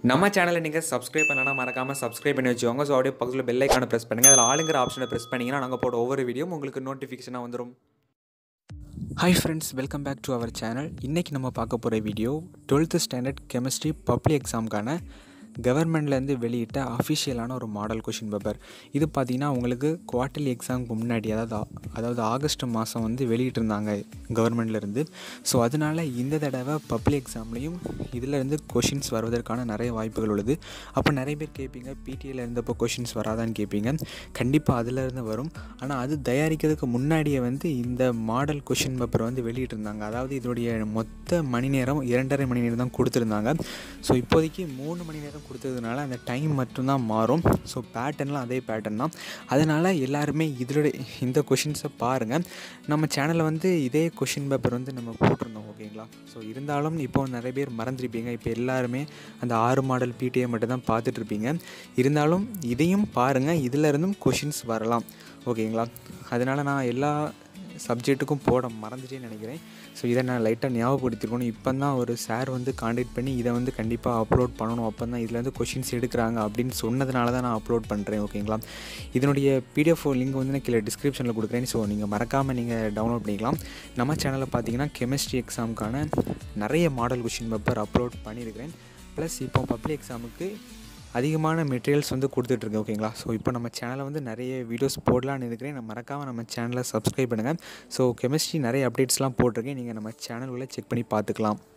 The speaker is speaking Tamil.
நம்ம சேனலை நீங்கள் சப்ஸ்கிரைப் பண்ணலன்னா மறக்காமல் சப்ஸ்கிரைப் பண்ணி வச்சுக்கோங்க ஸோ அப்படியே பக்கத்தில் பெல் ஐக்கானை ப்ரெஸ் பண்ணுங்கள் அதில் ஆளுங்கிற ஆப்ஷனை ப்ரெஸ் பண்ணிங்கன்னா நாங்கள் போட ஒவ்வொரு வீடியோ உங்களுக்கு நோட்டிஃபிகேஷனாக வந்துடும் hi friends welcome back to our channel இன்றைக்கி நம்ம பார்க்க போகிற video twelfth standard chemistry public எக்ஸாமுக்கான கவர்மெண்ட்லேருந்து வெளியிட்ட அஃபிஷியலான ஒரு மாடல் கொஷின் பேப்பர் இது பார்த்திங்கன்னா உங்களுக்கு குவார்ட்டர்லி எக்ஸாமுக்கு முன்னாடி அதாவது ஆ- அதாவது ஆகஸ்ட் மாதம் வந்து வெளியிட்டிருந்தாங்க கவர்மெண்ட்லேருந்து ஸோ அதனால் இந்த தடவை பப்ளிக் எக்ஸாம்லேயும் இதிலேருந்து கொஷின்ஸ் வருவதற்கான நிறைய வாய்ப்புகள் உள்ளது அப்போ நிறைய பேர் கேட்பீங்க பிடிஏல இருந்தப்போ கொஷின்ஸ் வராதான்னு கேட்பீங்க கண்டிப்பாக அதிலேருந்து வரும் ஆனால் அது தயாரிக்கிறதுக்கு முன்னாடியே வந்து இந்த மாடல் கொஷின் பேப்பர் வந்து வெளியிட்டிருந்தாங்க அதாவது இதோடைய மொத்த மணி நேரம் இரண்டரை மணி நேரம் தான் கொடுத்துருந்தாங்க ஸோ இப்போதைக்கு மூணு மணி நேரம் கொடுத்ததுனால அந்த டைம் மட்டும்தான் மாறும் ஸோ பேட்டர்ன்லாம் அதே பேட்டர்ன் தான் அதனால் எல்லாருமே இதோட இந்த கொஷின்ஸை பாருங்கள் நம்ம சேனலில் வந்து இதே கொஷின் பேப்பர் வந்து நம்ம போட்டிருந்தோம் ஓகேங்களா ஸோ இருந்தாலும் இப்போ நிறைய பேர் மறந்துருப்பீங்க இப்போ எல்லாருமே அந்த ஆறு மாடல் பிடிஏ மட்டும் தான் பார்த்துட்ருப்பீங்க இருந்தாலும் இதையும் பாருங்கள் இதில் இருந்தும் கொஷின்ஸ் வரலாம் ஓகேங்களா அதனால் நான் எல்லா சப்ஜெக்ட்டுக்கும் போட மறந்துட்டேன்னு நினைக்கிறேன் ஸோ இதை நான் லைட்டாக ஞாபகப்படுத்திருக்கணும் இப்போ தான் ஒரு சார் வந்து காண்டாக்ட் பண்ணி இதை வந்து கண்டிப்பாக அப்லோட் பண்ணணும் அப்போ தான் இதுலேருந்து கொஷின்ஸ் எடுக்கிறாங்க அப்படின்னு சொன்னதுனால தான் நான் அப்லோட் பண்ணுறேன் ஓகேங்களா இதனுடைய பிடிஎஃப் லிங்க் வந்து நான் கீழே டிஸ்கிரிப்ஷனில் கொடுக்குறேன் ஸோ நீங்கள் மறக்காமல் நீங்கள் டவுன்லோட் பண்ணிக்கலாம் நம்ம சேனலில் பார்த்தீங்கன்னா கெமிஸ்ட்ரி எக்ஸாமுக்கான நிறைய மாடல் கொஷின் பேப்பர் அப்லோட் பண்ணியிருக்கிறேன் ப்ளஸ் இப்போ பப்ளிக் எக்ஸாமுக்கு அதிகமான மெட்டீரியல்ஸ் வந்து கொடுத்துட்ருக்கேன் ஓகேங்களா ஸோ இப்போ நம்ம சேனலில் வந்து நிறைய வீடியோஸ் போடலான்னு இருக்கிறேன் நான் மறக்காமல் நம்ம சேனலை சப்ஸ்கிரைப் பண்ணுங்கள் ஸோ கெமிஸ்ட்ரி நிறைய அப்டேட்ஸ்லாம் போட்டிருக்கேன் நீங்கள் நம்ம சேனல் உள்ள செக் பண்ணி பார்த்துக்கலாம்